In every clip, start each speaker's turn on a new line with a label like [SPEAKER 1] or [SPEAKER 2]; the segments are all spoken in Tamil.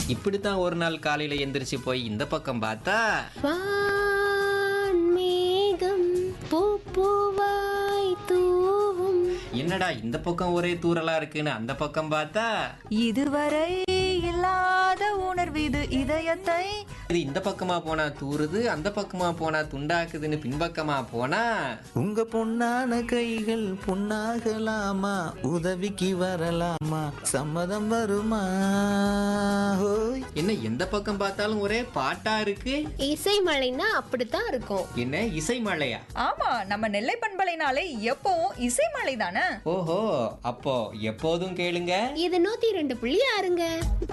[SPEAKER 1] இப்படித்தான் ஒரு நாள் காலையில எந்திரிச்சு போய் இந்த பக்கம் பார்த்தா
[SPEAKER 2] வான்மேகம் பூப்பூவாய் தூவும்
[SPEAKER 1] என்னடா இந்த பக்கம் ஒரே தூரலா இருக்குன்னு அந்த பக்கம் பார்த்தா
[SPEAKER 3] இதுவரை இல்லாத உணர்வு இது இதயத்தை
[SPEAKER 1] இது இந்த பக்கமா போனா தூறுது அந்த பக்கமா போனா துண்டாக்குதுன்னு பின்பக்கமா போனா
[SPEAKER 4] உங்க பொன்னான கைகள் பொன்னாகலாமா உதவிக்கு வரலாமா சம்மதம் வருமா ஹோய்
[SPEAKER 1] என்ன எந்த பக்கம் பார்த்தாலும் ஒரே பாட்டா இருக்கு
[SPEAKER 2] இசை மழைன்னா அப்படித்தான் இருக்கும்
[SPEAKER 1] என்ன இசை மழையா
[SPEAKER 3] ஆமா நம்ம நெல்லை பண்பலைனாலே எப்பவும் இசைமலை தானே
[SPEAKER 1] ஓஹோ அப்போ எப்போதும் கேளுங்க
[SPEAKER 2] இது நூத்தி ரெண்டு புள்ளி ஆறுங்க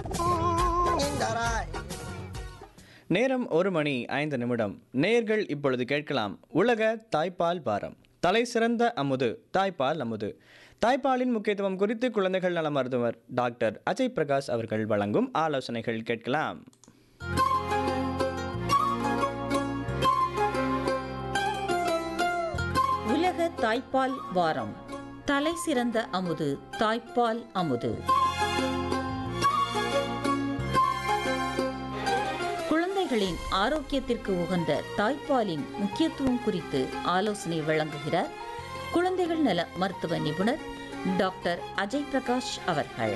[SPEAKER 5] நேரம் ஒரு மணி ஐந்து நிமிடம் நேர்கள் இப்பொழுது கேட்கலாம் உலக தாய்ப்பால் வாரம் தலை சிறந்த அமுது தாய்ப்பால் அமுது தாய்ப்பாலின் முக்கியத்துவம் குறித்து குழந்தைகள் நல மருத்துவர் டாக்டர் அஜய் பிரகாஷ் அவர்கள் வழங்கும் ஆலோசனைகள் கேட்கலாம்
[SPEAKER 6] உலக தாய்ப்பால் வாரம் தலை சிறந்த அமுது தாய்ப்பால் அமுது குழந்தைகளின் ஆரோக்கியத்திற்கு உகந்த தாய்ப்பாலின் முக்கியத்துவம் குறித்து ஆலோசனை வழங்குகிறார் குழந்தைகள் நல மருத்துவ நிபுணர் டாக்டர் அஜய் பிரகாஷ் அவர்கள்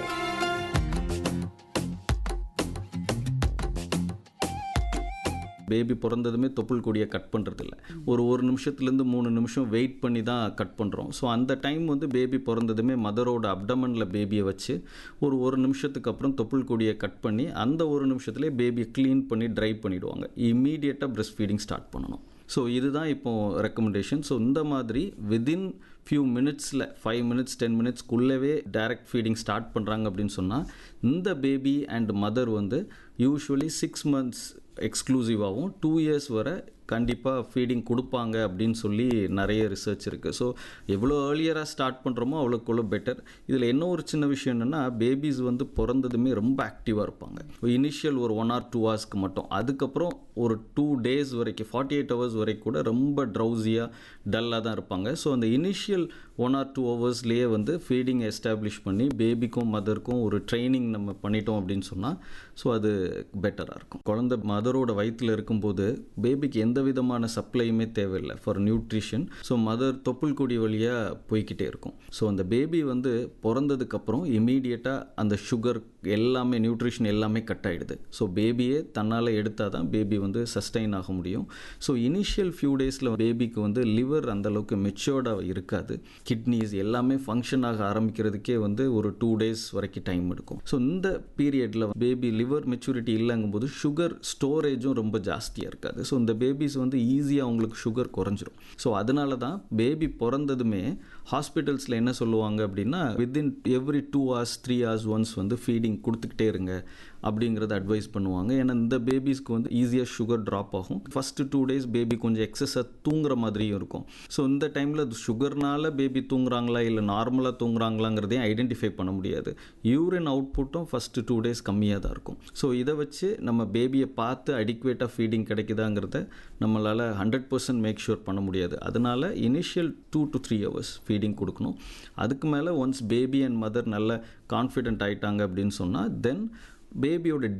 [SPEAKER 7] பேபி பிறந்ததுமே தொப்புள் கொடியை கட் பண்ணுறதில்ல ஒரு ஒரு நிமிஷத்துலேருந்து மூணு நிமிஷம் வெயிட் பண்ணி தான் கட் பண்ணுறோம் ஸோ அந்த டைம் வந்து பேபி பிறந்ததுமே மதரோட அப்டமனில் பேபியை வச்சு ஒரு ஒரு நிமிஷத்துக்கு அப்புறம் தொப்புள் கொடியை கட் பண்ணி அந்த ஒரு நிமிஷத்துலேயே பேபியை க்ளீன் பண்ணி ட்ரை பண்ணிவிடுவாங்க இம்மீடியட்டாக பிரஸ்ட் ஃபீடிங் ஸ்டார்ட் பண்ணணும் ஸோ இதுதான் இப்போ ரெக்கமெண்டேஷன் ஸோ இந்த மாதிரி விதின் ஃபியூ மினிட்ஸில் ஃபைவ் மினிட்ஸ் டென் மினிட்ஸ்க்குள்ளவே டைரக்ட் ஃபீடிங் ஸ்டார்ட் பண்ணுறாங்க அப்படின்னு சொன்னால் இந்த பேபி அண்ட் மதர் வந்து யூஸ்வலி சிக்ஸ் மந்த்ஸ் எக்ஸ்க்ளூசிவாகவும் டூ இயர்ஸ் வரை கண்டிப்பாக ஃபீடிங் கொடுப்பாங்க அப்படின்னு சொல்லி நிறைய ரிசர்ச் இருக்குது ஸோ எவ்வளோ ஏர்லியராக ஸ்டார்ட் பண்ணுறோமோ அவ்வளோக்குள்ள பெட்டர் இதில் என்ன ஒரு சின்ன விஷயம் என்னென்னா பேபிஸ் வந்து பிறந்ததுமே ரொம்ப ஆக்டிவாக இருப்பாங்க இனிஷியல் ஒரு ஒன் ஆர் டூ ஹவர்ஸ்க்கு மட்டும் அதுக்கப்புறம் ஒரு டூ டேஸ் வரைக்கும் ஃபார்ட்டி எயிட் ஹவர்ஸ் வரைக்கும் கூட ரொம்ப ட்ரௌசியாக டல்லாக தான் இருப்பாங்க ஸோ அந்த இனிஷியல் ஒன் ஆர் டூ ஹவர்ஸ்லேயே வந்து ஃபீடிங் எஸ்டாப்ளிஷ் பண்ணி பேபிக்கும் மதருக்கும் ஒரு ட்ரைனிங் நம்ம பண்ணிட்டோம் அப்படின்னு சொன்னால் ஸோ அது பெட்டராக இருக்கும் குழந்தை மதரோட வயிற்றில் இருக்கும்போது பேபிக்கு எந்த விதமான சப்ளையுமே தேவையில்லை ஃபார் நியூட்ரிஷன் ஸோ மதர் தொப்புள் கொடி வழியாக போய்க்கிட்டே இருக்கும் ஸோ அந்த பேபி வந்து பிறந்ததுக்கப்புறம் இமீடியட்டாக அந்த சுகர் எல்லாமே நியூட்ரிஷன் எல்லாமே கட் ஆகிடுது ஸோ பேபியே தன்னால் எடுத்தால் தான் பேபி வந்து சஸ்டைன் ஆக முடியும் ஸோ இனிஷியல் ஃபியூ டேஸில் பேபிக்கு வந்து லிவர் அந்த அளவுக்கு மெச்சோர்டாக இருக்காது கிட்னிஸ் எல்லாமே ஃபங்க்ஷன் ஆக ஆரம்பிக்கிறதுக்கே வந்து ஒரு டூ டேஸ் வரைக்கும் டைம் எடுக்கும் ஸோ இந்த பீரியடில் பேபி லிவர் மெச்சூரிட்டி இல்லைங்கும்போது சுகர் ஸ்டோரேஜும் ரொம்ப ஜாஸ்தியாக இருக்காது ஸோ இந்த பேபிஸ் வந்து ஈஸியாக அவங்களுக்கு சுகர் குறைஞ்சிரும் ஸோ அதனால தான் பேபி பிறந்ததுமே ஹாஸ்பிட்டல்ஸில் என்ன சொல்லுவாங்க அப்படின்னா within every two hours three hours once வந்து ஃபீடிங் கொடுத்துக்கிட்டே இருங்க அப்படிங்கிறத அட்வைஸ் பண்ணுவாங்க ஏன்னா இந்த பேபிஸ்க்கு வந்து ஈஸியாக சுகர் ட்ராப் ஆகும் ஃபஸ்ட்டு டூ டேஸ் பேபி கொஞ்சம் எக்ஸஸாக தூங்குற மாதிரியும் இருக்கும் ஸோ இந்த டைமில் சுகர்னால பேபி தூங்குறாங்களா இல்லை நார்மலாக தூங்குறாங்களாங்கிறதையும் ஐடென்டிஃபை பண்ண முடியாது யூரின் அவுட்புட்டும் ஃபஸ்ட்டு டூ டேஸ் கம்மியாக தான் இருக்கும் ஸோ இதை வச்சு நம்ம பேபியை பார்த்து அடிக்குவேட்டாக ஃபீடிங் கிடைக்குதாங்கிறத நம்மளால் ஹண்ட்ரட் பர்சன்ட் மேக் ஷூர் பண்ண முடியாது அதனால initial two to three hours feeding கொடுக்கணும் அதுக்கு மேலே ஒன்ஸ் பேபி அண்ட் மதர் நல்ல கான்ஃபிடென்ட் ஆயிட்டாங்க அப்படின்னு சொன்னால் தென் பேபியோட